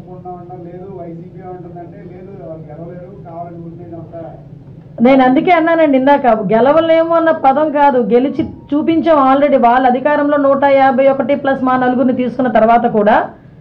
తప్పకుండా ఉండడం లేదు వైసీపీ ఉంటుందంటే లేదు వాళ్ళు గెలవలేరు కావాలని గుర్తిందంతా నేను అందుకే అన్నానండి ఇందాక గెలవలేము అన్న పదం కాదు గెలిచి చూపించాం ఆల్రెడీ వాళ్ళ అధికారంలో నూట యాభై ఒకటి ప్లస్ మా నలుగురిని తీసుకున్న తర్వాత కూడా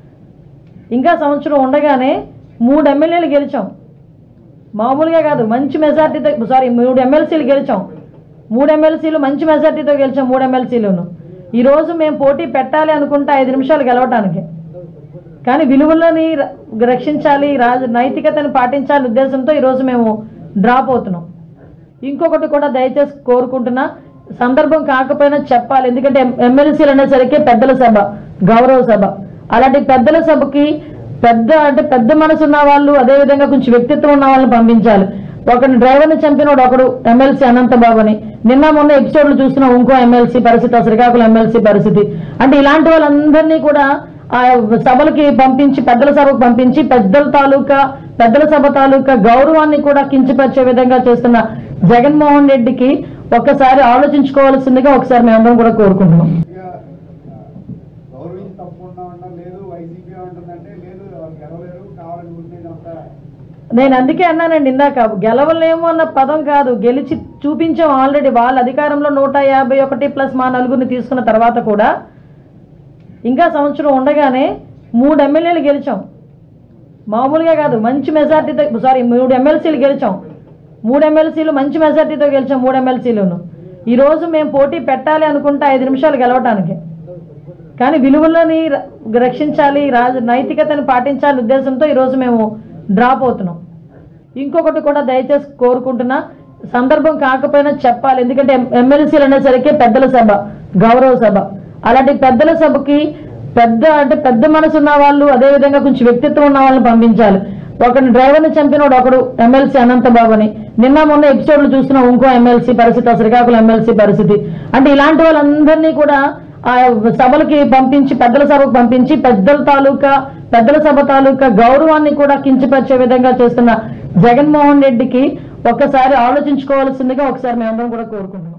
ఇంకా సంవత్సరం ఉండగానే మూడు ఎమ్మెల్యేలు గెలిచాం మామూలుగా కాదు మంచి మెజార్టీతో సారీ మూడు ఎమ్మెల్సీలు గెలిచాం మూడు ఎమ్మెల్సీలు మంచి మెజార్టీతో గెలిచాం మూడు ఎమ్మెల్సీలను ఈరోజు మేము పోటీ పెట్టాలి అనుకుంటే ఐదు నిమిషాలు గెలవటానికి కానీ విలువలని ర- రక్షించాలి రాజ నైతికతను పాటించాలి ఉద్దేశంతో ఈరోజు మేము డ్రాప్ అవుతున్నాం ఇంకొకటి కూడా దయచేసి కోరుకుంటున్నా సందర్భం కాకపోయినా చెప్పాలి ఎందుకంటే ఎం- ఎమ్మెల్సీలు అనేసరికి పెద్దల సభ గౌరవ సభ అలాంటి పెద్దల సభకి పెద్ద అంటే పెద్ద మనసు ఉన్న వాళ్ళు అదేవిధంగా కొంచెం వ్యక్తిత్వం ఉన్న వాళ్ళని పంపించాలి ఒకరిని డ్రైవర్ని చంపినోడు ఒకడు ఎమ్మెల్సీ అనంతబాబు అని నిన్న మొన్న ఎపిసోడ్లు చూస్తున్నాం ఇంకో ఎమ్మెల్సీ పరిస్థితి ఆ శ్రీకాకుళం ఎమ్మెల్సీ పరిస్థితి అంటే ఇలాంటి వాళ్ళందరినీ కూడా ఆ సభలకి పంపించి పెద్దల సభకు పంపించి పెద్దల తాలూకా పెద్దల సభ తాలూకా గౌరవాన్ని కూడా కించపరిచే విధంగా చేస్తున్న జగన్మోహన్ రెడ్డికి ఒక్కసారి ఆలోచించుకోవాల్సిందిగా ఒకసారి మేమందరం కూడా కోరుకుంటున్నాం ఇక ఆ, గౌరవించి తప్పకుండా ఉండడం లేదు వైసీపీ ఉంటుందంటే లేదు వాళ్ళు గెలవలేరు కావాలని గుర్తిందంతా నేను అందుకే అన్నానండి ఇందాక గెలవలేము అన్న పదం కాదు గెలిచి చూపించాం ఆల్రెడీ వాళ్ళ అధికారంలో నూట యాభై ఒకటి ప్లస్ మా నలుగురిని తీసుకున్న తర్వాత కూడా ఇంకా సంవత్సరం ఉండగానే మూడు ఎమ్మెల్యేలు గెలిచాం మామూలుగా కాదు మంచి మెజార్టీతో సారీ మూడు ఎమ్మెల్సీలు గెలిచాం మూడు ఎమ్మెల్సీలు మంచి మెజార్టీతో గెలిచాం మూడు ఎమ్మెల్సీలను ఈరోజు మేము పోటీ పెట్టాలి అనుకుంటే ఐదు నిమిషాలు గెలవటానికి కానీ విలువలని ర- రక్షించాలి రాజ నైతికతను పాటించాలి ఉద్దేశంతో ఈరోజు మేము డ్రాప్ అవుతున్నాం ఇంకొకటి కూడా దయచేసి కోరుకుంటున్నా సందర్భం కాకపోయినా చెప్పాలి ఎందుకంటే ఎం- ఎమ్మెల్సీలు అనేసరికి పెద్దల సభ గౌరవ సభ అలాంటి పెద్దల సభకి పెద్ద అంటే పెద్ద మనసు ఉన్న వాళ్ళు అదేవిధంగా కొంచెం వ్యక్తిత్వం ఉన్న వాళ్ళని పంపించాలి ఒకరిని డ్రైవర్ని చంపినోడు ఒకడు ఎమ్మెల్సీ అనంతబాబు అని నిన్న మొన్న ఎపిసోడ్లు చూస్తున్నాం ఇంకో ఎమ్మెల్సీ పరిస్థితి ఆ శ్రీకాకుళం ఎమ్మెల్సీ పరిస్థితి అంటే ఇలాంటి వాళ్ళందరినీ కూడా ఆ సభలకి పంపించి పెద్దల సభకు పంపించి పెద్దల తాలూకా పెద్దల సభ తాలూకా గౌరవాన్ని కూడా కించపరిచే విధంగా చేస్తున్న జగన్మోహన్ రెడ్డికి ఒక్కసారి ఆలోచించుకోవాల్సిందిగా ఒకసారి మేమందరం కూడా కోరుకుంటున్నాం